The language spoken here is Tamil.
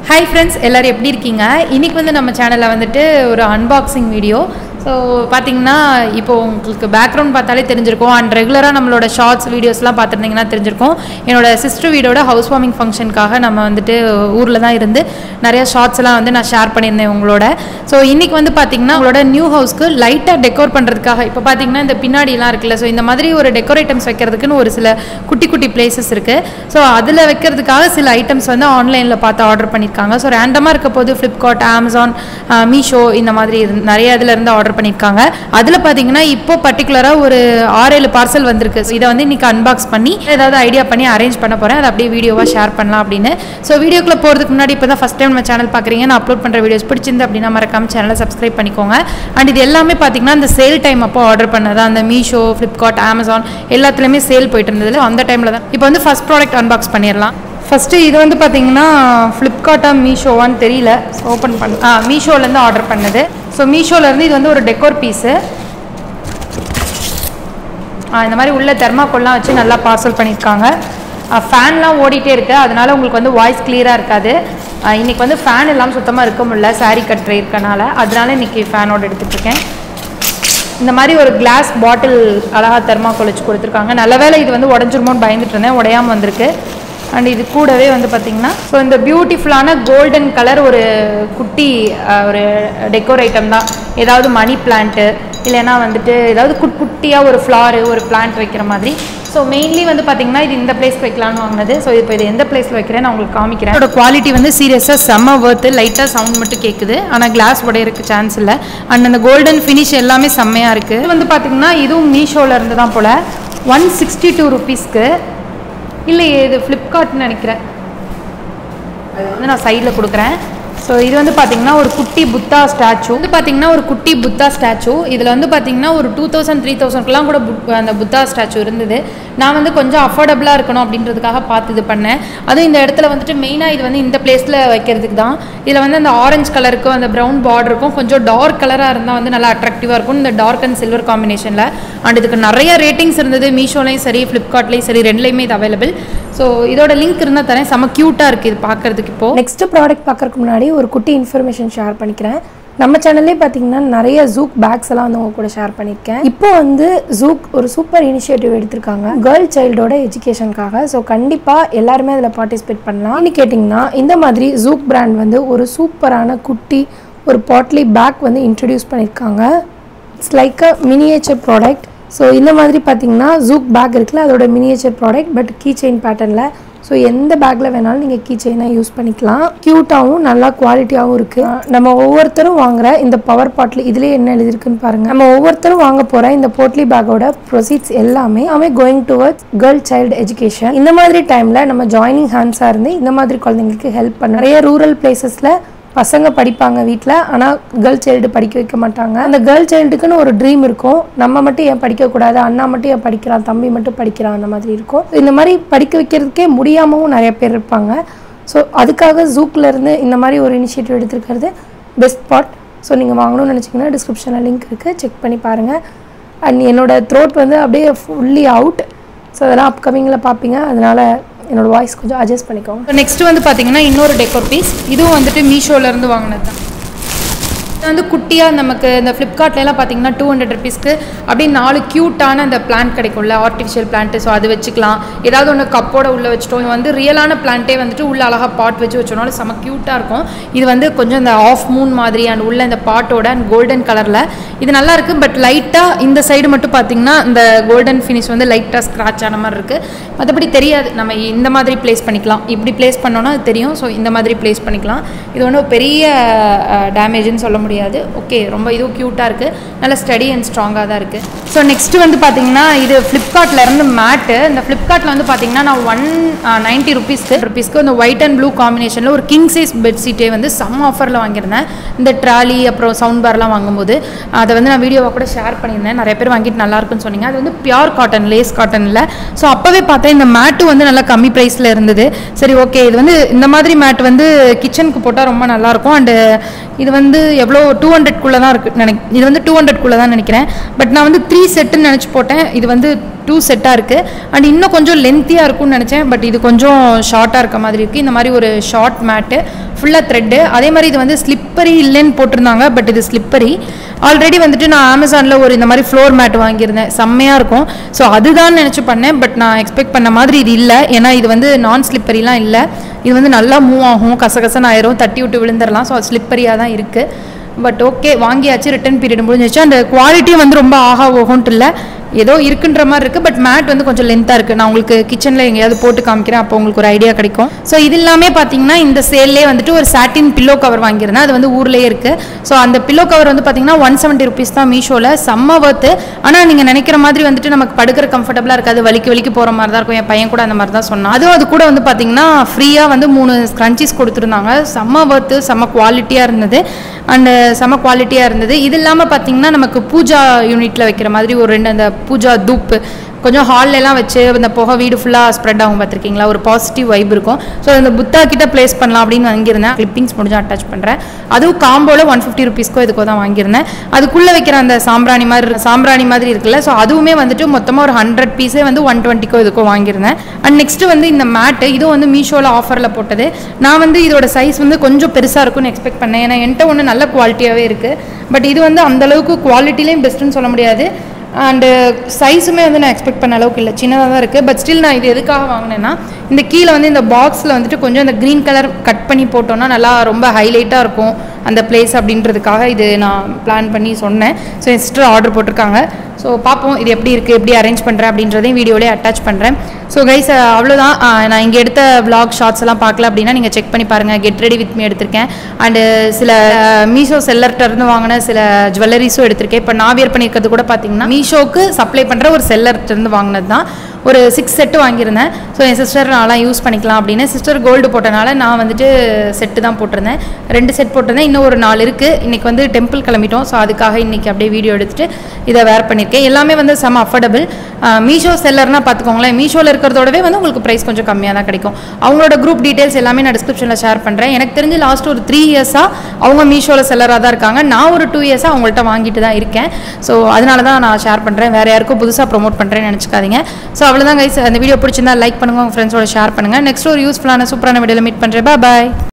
ஹாய் ஃப்ரெண்ட்ஸ் எல்லோரும் எப்படி இருக்கீங்க இன்றைக்கி வந்து நம்ம சேனலில் வந்துட்டு ஒரு அன்பாக்சிங் வீடியோ ஸோ பார்த்தீங்கன்னா இப்போ உங்களுக்கு பேக்ரவுண்ட் பார்த்தாலே தெரிஞ்சிருக்கும் அண்ட் ரெகுலராக நம்மளோட ஷார்ட்ஸ் வீடியோஸ்லாம் பார்த்துருந்தீங்கன்னா தெரிஞ்சிருக்கும் என்னோட சிஸ்டர் வீடோட ஹவுஸ் வார்மிங் ஃபங்க்ஷனுக்காக நம்ம வந்துட்டு ஊரில் தான் இருந்து நிறைய ஷார்ட்ஸ் எல்லாம் வந்து நான் ஷேர் பண்ணியிருந்தேன் உங்களோட ஸோ இன்றைக்கி வந்து பார்த்தீங்கன்னா உங்களோட நியூ ஹவுஸ்க்கு லைட்டாக டெக்கோர் பண்ணுறதுக்காக இப்போ பார்த்தீங்கன்னா இந்த பின்னாடிலாம் இருக்குல்ல ஸோ இந்த மாதிரி ஒரு டெக்கோர் ஐட்டம்ஸ் வைக்கிறதுக்குன்னு ஒரு சில குட்டி குட்டி பிளேசஸ் இருக்குது ஸோ அதில் வைக்கிறதுக்காக சில ஐட்டம்ஸ் வந்து ஆன்லைனில் பார்த்து ஆர்டர் பண்ணியிருக்காங்க ஸோ ரேண்டமாக இருக்க போது ஃப்ளிப்கார்ட் அமேசான் மீஷோ இந்த மாதிரி இருந்து- நிறைய இதில் இருந்து ஆர்டர் பண்ணியிருக்காங்க அதில் பார்த்தீங்கன்னா இப்போ பர்டிகுலராக ஒரு ஆறு ஏழு பார்சல் வந்திருக்கு ஸோ இதை வந்து இன்னைக்கு அன்பாக்ஸ் பண்ணி ஏதாவது ஐடியா பண்ணி அரேஞ்ச் பண்ண போகிறேன் அதை அப்படியே வீடியோவாக ஷேர் பண்ணலாம் அப்படின்னு ஸோ வீடியோக்குள்ளே போகிறதுக்கு முன்னாடி இப்போ தான் ஃபஸ்ட் டைம் நம்ம சேனல் பார்க்குறீங்க நான் அப்லோட் பண்ணுற வீடியோஸ் பிடிச்சிருந்து அப்படின்னா மறக்காம சேனலை சப்ஸ்கிரைப் பண்ணிக்கோங்க அண்ட் இது எல்லாமே பார்த்தீங்கன்னா இந்த சேல் டைம் அப்போ ஆர்டர் பண்ணது அந்த மீஷோ ஃப்ளிப்கார்ட் அமேசான் எல்லாத்துலேயுமே சேல் போயிட்டு இருந்தது அந்த டைமில் தான் இப்போ வந்து ஃபஸ்ட் ப்ராடக்ட் அன்பாக்ஸ் பண்ணிடலாம் ஃபஸ்ட்டு இது வந்து பார்த்தீங்கன்னா ஃப்ளிப்கார்ட்டா மீஷோவான்னு தெரியல ஓப்பன் பண்ண ஆ மீஷோலேருந்து ஆர்டர் பண்ணது ஸோ மீஷோலேருந்து இது வந்து ஒரு டெக்கோர் பீஸு இந்த மாதிரி உள்ள தெர்மாக்கோல்லாம் வச்சு நல்லா பார்சல் பண்ணியிருக்காங்க ஃபேன்லாம் ஓடிட்டே இருக்கு அதனால உங்களுக்கு வந்து வாய்ஸ் கிளியராக இருக்காது ஆ, இன்னைக்கு வந்து ஃபேன் இல்லாமல் சுத்தமாக இருக்க முடியல saree கட்டுற இருக்கனால அதனால இன்னைக்கு ஃபேனோட எடுத்துட்டு இருக்கேன் இந்த மாதிரி ஒரு கிளாஸ் பாட்டில் அழகா தெர்மாக்கோல் வச்சு கொடுத்துருக்காங்க நல்ல வேளை இது வந்து உடஞ்சிருமோன்னு பயந்துட்டு இருந்தேன் உடையாம வந்திருக்கு அண்ட் இது கூடவே வந்து பார்த்தீங்கன்னா ஸோ இந்த பியூட்டிஃபுல்லான கோல்டன் கலர் ஒரு குட்டி அஹ், ஒரு டெக்கோர் ஐட்டம் தான் ஏதாவது மணி பிளான்ட்டு இல்லைன்னா வந்துட்டு ஏதாவது குட் குட்டியாக ஒரு ஃப்ளாரு ஒரு பிளான்ட் வைக்கிற மாதிரி ஸோ மெயின்லி வந்து பார்த்தீங்கன்னா இது இந்த பிளேஸ் வைக்கலாம்னு வாங்கினது ஸோ இப்போ இது எந்த பிளேஸில் வைக்கிறேன் நான் உங்களுக்கு காமிக்கிறேன் இதோட குவாலிட்டி வந்து சீரியஸாக செம்ம ஒர்த்து லைட்டாக சவுண்ட் மட்டும் கேட்குது ஆனால் கிளாஸ் உடையறதுக்கு சான்ஸ் இல்லை அண்ட் அந்த கோல்டன் ஃபினிஷ் எல்லாமே செம்மையாக இருக்குது இது வந்து பார்த்தீங்கன்னா இதுவும் மீஷோவில் இருந்து தான் போல் ஒன் சிக்ஸ்டி டூ ருபீஸ்க்கு இல்லையே இது ஃப்ளிப்கார்ட்னு நினைக்கிறேன் அது வந்து நான் சைடில் கொடுக்குறேன் ஸோ இது வந்து பார்த்தீங்கன்னா ஒரு குட்டி புத்தா ஸ்டாச்சு வந்து பார்த்தீங்கன்னா ஒரு குட்டி புத்தா ஸ்டாச்சு இதில் வந்து பார்த்தீங்கன்னா ஒரு டூ தௌசண்ட் த்ரீ தௌசண்ட்க்குலாம் கூட புத்- அந்த புத்தா ஸ்டாச்சு இருந்தது நான் வந்து கொஞ்சம் அஃபோர்டபுளாக இருக்கணும் அப்படின்றதுக்காக பார்த்து இது பண்ணேன் அதுவும் இந்த இடத்துல வந்துட்டு மெயினாக இது வந்து இந்த பிளேஸில் வைக்கிறதுக்கு தான் இதில் வந்து அந்த ஆரஞ்சு கலருக்கும் அந்த ப்ரௌன் பார்டருக்கும் கொஞ்சம் டார்க் கலராக இருந்தால் வந்து நல்லா அட்ராக்டிவாக இருக்கும் இந்த டார்க் அண்ட் சில்வர் காம்பினேஷனில் அண்ட் இதுக்கு நிறைய ரேட்டிங்ஸ் இருந்தது மீஷோலையும் சரி ஃப்ளிப்கார்ட்லேயும் சரி ரெண்டுலேயுமே இது அவைலபிள் ஸோ இதோட லிங்க் இருந்தால் தரேன் செம க்யூட்டாக இருக்குது இது பார்க்கறதுக்கு இப்போ நெக்ஸ்ட் ப்ராடக்ட் பார்க்கறதுக்கு முன்னாடி ஒரு குட்டி இன்ஃபர்மேஷன் ஷேர் பண்ணிக்கிறேன் நம்ம சேனல்லே பார்த்தீங்கன்னா நிறைய ஜூக் பேக்ஸ் எல்லாம் வந்து உங்க கூட ஷேர் பண்ணியிருக்கேன் இப்போ வந்து ஜூக் ஒரு சூப்பர் இனிஷியேட்டிவ் எடுத்திருக்காங்க கேர்ள் சைல்டோட எஜுகேஷனுக்காக ஸோ கண்டிப்பாக எல்லாருமே அதில் பார்ட்டிசிபேட் பண்ணலாம் இன்னும் கேட்டிங்கன்னா இந்த மாதிரி ஜூக் பிராண்ட் வந்து ஒரு சூப்பரான குட்டி ஒரு பாட்லி பேக் வந்து இன்ட்ரடியூஸ் பண்ணியிருக்காங்க it's like a miniature product so இந்த மாதிரி பார்த்தீங்கன்னா ஜூக் பேக் இருக்குல்ல அதோட miniature product but key chain பேட்டர்னில் ஸோ எந்த பேக்கில் வேணாலும் நீங்கள் கீ செயினாக யூஸ் பண்ணிக்கலாம் க்யூட்டாகவும் நல்லா குவாலிட்டியாகவும் இருக்குது நம்ம ஒவ்வொருத்தரும் வாங்குற இந்த பவர் பாட்டில் இதுலேயே என்ன எழுதிருக்குன்னு பாருங்கள் நம்ம ஒவ்வொருத்தரும் வாங்க போகிற இந்த போட்லி பேக்கோட ப்ரொசீட்ஸ் எல்லாமே எல்லாமே going towards girl child education இந்த மாதிரி டைமில் நம்ம ஜாயினிங் ஹேண்ட்ஸாக இருந்து இந்த மாதிரி குழந்தைங்களுக்கு ஹெல்ப் பண்ண நிறைய ரூரல் பிளேசஸில் பசங்க படிப்பாங்க வீட்டில் ஆனால் கேர்ள் சைல்டு படிக்க வைக்க மாட்டாங்க அந்த கேர்ள் சைல்டுக்குன்னு ஒரு ட்ரீம் இருக்கும் நம்ம மட்டும் ஏன் படிக்கக்கூடாது அண்ணா மட்டும் ஏன் படிக்கிறான் தம்பி மட்டும் படிக்கிறான் அந்த மாதிரி இருக்கும் இந்த மாதிரி படிக்க வைக்கிறதுக்கே முடியாமவும் நிறைய பேர் இருப்பாங்க ஸோ அதுக்காக ஜூக்ல இருந்து இந்த மாதிரி ஒரு இனிஷியேட்டிவ் எடுத்திருக்கிறது பெஸ்ட் ஸ்பாட் ஸோ நீங்கள் வாங்கணும்னு நினச்சிங்கன்னா டிஸ்கிரிப்ஷனில் லிங்க் இருக்குது செக் பண்ணி பாருங்கள் அண்ட் என்னோட த்ரோட் வந்து அப்படியே ஃபுல்லி அவுட் ஸோ அதெல்லாம் அப்கமிங்கில் பார்ப்பீங்க அதனால என்னோட வாய்ஸ் கொஞ்சம் அட்ஜஸ்ட் பண்ணிக்கோங்க நெக்ஸ்ட் வந்து பார்த்தீங்கன்னா இன்னொரு டெக்கோர் பீஸ் இதுவும் வந்துட்டு மீஷோல இருந்து வாங்கினது தான் இது வந்து குட்டியாக நமக்கு இந்த ஃப்ளிப்கார்ட்லாம் பார்த்தீங்கன்னா டூ ஹண்ட்ரட் ருபீஸ்க்கு அப்படியே நாலு க்யூட்டான அந்த பிளான்ட் கிடைக்கும்ல ஆர்டிஃபிஷியல் பிளான்ட்டு ஸோ அது வச்சுக்கலாம் ஏதாவது ஒன்று கப்போட உள்ளே வச்சுட்டோம் இது வந்து ரியலான பிளான்ட்டே வந்துட்டு உள்ள அழகாக பாட் வச்சு வச்சோனாலும் செம க்யூட்டாக இருக்கும் இது வந்து கொஞ்சம் இந்த ஆஃப் மூன் மாதிரி அண்ட் உள்ள இந்த பாட்டோட அண்ட் கோல்டன் கலரில் இது நல்லா இருக்கு பட் லைட்டாக இந்த சைடு மட்டும் பார்த்தீங்கன்னா இந்த கோல்டன் ஃபினிஷ் வந்து லைட்டாக ஸ்க்ராட்ச் ஆன மாதிரி இருக்குது மற்றபடி தெரியாது நம்ம இந்த மாதிரி ப்ளேஸ் பண்ணிக்கலாம் இப்படி ப்ளேஸ் பண்ணோன்னா அது தெரியும் ஸோ இந்த மாதிரி ப்ளேஸ் பண்ணிக்கலாம் இது ஒன்றும் பெரிய டேமேஜ்னு சொல்ல முடியாது ஓகே ரொம்ப இதுவும் க்யூட்டாக இருக்குது நல்ல ஸ்டடி அண்ட் ஸ்ட்ராங்காக தான் இருக்குது ஸோ நெக்ஸ்ட் வந்து பார்த்தீங்கன்னா இது ஃப்ளிப்கார்ட்ல இருந்து மேட்டு இந்த ஃப்ளிப்கார்ட்டில் வந்து பார்த்தீங்கன்னா நான் ஒன் நைன்ட்டி ருபீஸ்க்கு ருபீஸ்க்கு இந்த ஒயிட் அண்ட் ப்ளூ காம்பினேஷனில் ஒரு கிங் சைஸ் பெட்ஷீட்டே வந்து செம்ம ஆஃபரில் வாங்கியிருந்தேன் இந்த ட்ராலி அப்புறம் சவுண்ட் பார்லாம் வாங்கும்போது அதை வந்து நான் வீடியோவாக கூட ஷேர் பண்ணியிருந்தேன் நிறைய பேர் வாங்கிட்டு நல்லா இருக்குன்னு சொன்னீங்க அது வந்து பியூர் காட்டன் லேஸ் காட்டனில் ஸோ அப்போவே பார்த்தேன் இந்த மேட்டு வந்து நல்லா கம்மி ப்ரைஸில் இருந்தது சரி ஓகே இது வந்து இந்த மாதிரி மேட் வந்து கிச்சனுக்கு போட்டால் ரொம்ப நல்லாயிருக்கும் அண்டு இது வந்து எவ்வளோ டூ ஹண்ட்ரட்குள்ளே தான் இருக்குது நினைக் இது வந்து டூ ஹண்ட்ரட்குள்ளே தான் நினைக்கிறேன் பட் நான் வந்து த்ரீ செட்டுன்னு நினச்சி போட்டேன் இது வந்து டூ செட்டாக இருக்குது அண்ட் இன்னும் கொஞ்சம் லென்த்தியாக இருக்கும்னு நினச்சேன் பட் இது கொஞ்சம் ஷார்ட்டாக இருக்க மாதிரி இருக்குது இந்த மாதிரி ஒரு ஷார்ட் மேட்டு ஃபுல்லாக த்ரெட்டு அதே மாதிரி இது வந்து ஸ்லிப்பரி இல்லைன்னு போட்டிருந்தாங்க பட் இது ஸ்லிப்பரி ஆல்ரெடி வந்துட்டு நான் அமேசானில் ஒரு இந்த மாதிரி ஃப்ளோர் மேட் வாங்கியிருந்தேன் செம்மையாக இருக்கும் ஸோ அதுதான் நினச்சி பண்ணேன் பட் நான் எக்ஸ்பெக்ட் பண்ண மாதிரி இது இல்லை ஏன்னா இது வந்து நான் ஸ்லிப்பரிலாம் இல்லை இது வந்து நல்லா மூவ் ஆகும் கசகசன்னு ஆயிரும் தட்டி விட்டு விழுந்துடலாம் ஸோ அது ஸ்லிப்பரியாக தான் இருக்குது பட் ஓகே வாங்கியாச்சு ரிட்டர்ன் பீரியட் முடிஞ்சிச்சு அந்த குவாலிட்டியும் வந்து ரொம்ப ஆஹா ஓகோன்ட்டு இல்லை ஏதோ இருக்குன்ற மாதிரி இருக்குது பட் மேட் வந்து கொஞ்சம் லென்த்தாக இருக்குது நான் உங்களுக்கு கிச்சனில் எங்கேயாவது போட்டு காமிக்கிறேன் அப்போ உங்களுக்கு ஒரு ஐடியா கிடைக்கும் ஸோ இது எல்லாமே பார்த்தீங்கன்னா இந்த சேல்லே வந்துட்டு ஒரு சாட்டின் பில்லோ கவர் வாங்கியிருந்தேன் அது வந்து ஊர்லேயே இருக்குது ஸோ அந்த பில்லோ கவர் வந்து பார்த்தீங்கன்னா ஒன் செவன்ட்டி ருபீஸ் தான் மீஷோவில் செம்ம ஒர்த்து ஆனால் நீங்கள் நினைக்கிற மாதிரி வந்துட்டு நமக்கு படுக்கிற கம்ஃபர்டபுளாக இருக்காது வலிக்கு வலிக்கு போகிற மாதிரி தான் இருக்கும் என் பையன் கூட அந்த மாதிரி தான் சொன்னான் அதுவும் அது கூட வந்து பார்த்தீங்கன்னா ஃப்ரீயாக வந்து மூணு ஸ்க்ரன்ச்சீஸ் கொடுத்துருந்தாங்க செம்ம ஒர்த்து செம்ம குவாலிட்டியாக இருந்தது அண்டு செம்ம குவாலிட்டியாக இருந்தது இது இல்லாமல் பார்த்தீங்கன்னா நமக்கு பூஜா யூனிட்டில் வைக்கிற மாதிரி ஒரு ரெண்டு அந்த பூஜா தூப்பு கொஞ்சம் ஹால்ல எல்லாம் வச்சு அந்த புகை வீடு ஃபுல்லாக ஸ்ப்ரெட் ஆகும் பார்த்துருக்கீங்களா ஒரு பாசிட்டிவ் வைப் இருக்கும் ஸோ அந்த புத்தா கிட்ட ப்ளேஸ் பண்ணலாம் அப்படின்னு வாங்கியிருந்தேன் கிளிப்பிங்ஸ் முடிஞ்சு அட்டாச் பண்ணுறேன் அதுவும் காம்போவில் ஒன் ஃபிஃப்டி ருபீஸ்க்கோ இதுக்கோ தான் வாங்கியிருந்தேன் அதுக்குள்ளே வைக்கிற அந்த சாம்பிராணி மாதிரி சாம்பிராணி மாதிரி இருக்குல்ல ஸோ அதுவுமே வந்துட்டு மொத்தமாக ஒரு ஹண்ட்ரட் பீஸே வந்து ஒன் டுவெண்ட்டிக்கோ இதுக்கோ வாங்கியிருந்தேன் அண்ட் நெக்ஸ்ட் வந்து இந்த மேட்டு இதுவும் வந்து மீஷோவில் ஆஃபரில் போட்டது நான் வந்து இதோட சைஸ் வந்து கொஞ்சம் பெருசாக இருக்கும்னு எக்ஸ்பெக்ட் பண்ணேன் ஏன்னா என்கிட்ட ஒன்று நல்ல குவாலிட்டியாகவே இருக்குது பட் இது வந்து அந்த அளவுக்கு குவாலிட்டிலையும் பெஸ்ட்டுன்னு சொல்ல முடியாது அண்டு சைஸுமே வந்து நான் எக்ஸ்பெக்ட் பண்ண அளவுக்கு இல்லை சின்னதாக தான் இருக்குது பட் ஸ்டில் நான் இது எதுக்காக வாங்கினேன்னா இந்த கீழே வந்து இந்த பாக்ஸில் வந்துட்டு கொஞ்சம் இந்த க்ரீன் கலர் கட் பண்ணி போட்டோன்னா நல்லா ரொம்ப ஹைலைட்டாக இருக்கும் அந்த பிளேஸ் அப்படின்றதுக்காக இது நான் பிளான் பண்ணி சொன்னேன் ஸோ என் சிஸ்டர் ஆர்டர் போட்டிருக்காங்க ஸோ பார்ப்போம் இது எப்படி இருக்குது எப்படி அரேஞ்ச் பண்ணுறேன் அப்படின்றதையும் வீடியோலேயே அட்டாச் பண்ணுறேன் ஸோ கைஸ் அவ்வளோதான் அஹ், நான் இங்கே எடுத்த vlog ஷார்ட்ஸ் எல்லாம் பார்க்கல அப்படின்னா நீங்கள் செக் பண்ணி பாருங்கள் கெட் ரெடி வித் மீ எடுத்திருக்கேன் அண்டு சில மீஷோ செல்லர்கிட்ட இருந்து வாங்கின சில ஜுவல்லரிஸும் எடுத்திருக்கேன் இப்போ நான் வியர் பண்ணியிருக்கிறது கூட பார்த்தீங்கன்னா மீஷோக்கு சப்ளை பண்ணுற ஒரு செல்லர்கிட்ட இருந்து வாங்கினது தான் ஒரு சிக்ஸ் செட்டு வாங்கியிருந்தேன் ஸோ என் சிஸ்டர் நான்லாம் யூஸ் பண்ணிக்கலாம் அப்படின்னு சிஸ்டர் கோல்டு போட்டனால நான் வந்துட்டு செட்டு தான் போட்டிருந்தேன் ரெண்டு செட் போட்டிருந்தேன் இன்னும் ஒரு நாலு இருக்குது இன்றைக்கி வந்து டெம்பிள் கிளம்பிட்டோம் ஸோ அதுக்காக இன்றைக்கி அப்படியே வீடியோ எடுத்துட்டு இதை வேர் பண்ணியிருக்கேன் எல்லாமே வந்து செம அஃபோர்டபுள் மீஷோ செல்லர்னா பார்த்துக்கோங்களேன் மீஷோவில் இருக்கிறதோடவே வந்து உங்களுக்கு ப்ரைஸ் கொஞ்சம் கம்மியாக தான் கிடைக்கும் அவங்களோட குரூப் டீட்டெயில்ஸ் எல்லாமே நான் டிஸ்கிரிப்ஷனில் ஷேர் பண்ணுறேன் எனக்கு தெரிஞ்சு லாஸ்ட் ஒரு த்ரீ இயர்ஸாக அவங்க மீஷோவில் செல்லராக தான் இருக்காங்க நான் ஒரு டூ இயர்ஸாக அவங்கள்ட்ட வாங்கிட்டு தான் இருக்கேன் ஸோ அதனால தான் நான் ஷேர் பண்ணுறேன் வேறு யாருக்கும் புதுசாக ப்ரோமோட் பண்ணுறேன்னு நினச்சிக்காதீங்க ஸோ அவ்வளோதான் கைஸ் அந்த வீடியோ பிடிச்சிருந்தா லைக் பண்ணுங்கள் உங்கள் ஃப்ரெண்ட்ஸோட ஷேர் பண்ணுங்கள் நெக்ஸ்ட் ஒரு யூஸ்ஃபுல்லான சூப்பரான வீடியோவில் மீட் பண்ணுறேன் பாய்